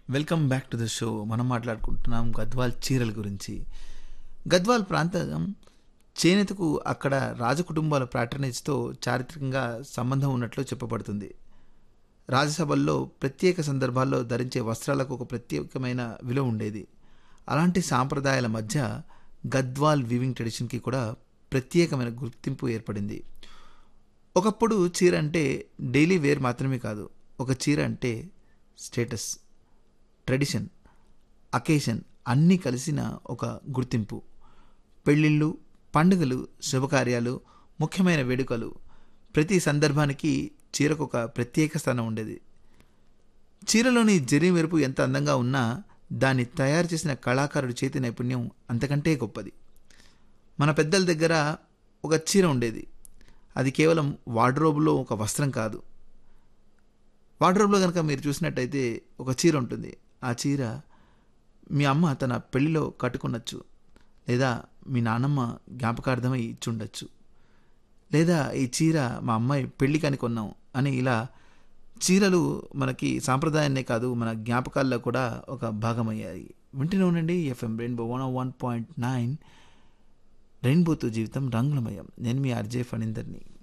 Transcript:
welcome back to the show మనం మాట్లాడుకుంటున్నాం గద్వాల్ చీరల గురించి గద్వాల్ ప్రాంతం చేనేతకు అక్కడ రాజకుటుంబాల ప్యాటర్నేజ్తో చారిత్రకంగా సంబంధం ఉన్నట్లు చెప్పబడుతుంది రాజసభల్లో ప్రత్యేక సందర్భాల్లో ధరించే వస్త్రాలకు ఒక ప్రత్యేకమైన విలువ ఉండేది అలాంటి సాంప్రదాయాల మధ్య గద్వాల్ వీవింగ్ ట్రెడిషన్కి కూడా ప్రత్యేకమైన గుర్తింపు ఏర్పడింది ఒకప్పుడు చీర అంటే డైలీ వేర్ మాత్రమే కాదు ఒక చీర అంటే స్టేటస్ ట్రెడిషన్ అకేషన్ అన్నీ కలిసిన ఒక గుర్తింపు పెళ్ళిళ్ళు పండుగలు శుభకార్యాలు ముఖ్యమైన వేడుకలు ప్రతి సందర్భానికి చీరకు ఒక ప్రత్యేక స్థానం ఉండేది చీరలోని జరీ మెరుపు ఎంత అందంగా ఉన్నా దాన్ని తయారు చేసిన కళాకారుడి చేతి నైపుణ్యం అంతకంటే గొప్పది మన పెద్దల దగ్గర ఒక చీర ఉండేది అది కేవలం వార్డ్రోబ్లో ఒక వస్త్రం కాదు వార్డ్రోబ్లో కనుక మీరు చూసినట్టయితే ఒక చీర ఉంటుంది ఆ చీర మీ అమ్మ తన పెళ్లిలో కట్టుకున్నచ్చు లేదా మీ నాన్నమ్మ జ్ఞాపకార్థమై ఇచ్చుండొచ్చు లేదా ఈ చీర మా అమ్మాయి పెళ్ళికని కొన్నాం అని ఇలా చీరలు మనకి సాంప్రదాయాన్నే కాదు మన జ్ఞాపకాల్లో కూడా ఒక భాగమయ్యాయి వింటూనే ఉండండి FM rainbow one one point nine రెయిన్బోతో జీవితం రంగులమయం నేను మీ ఆర్జే ఫణీందర్ని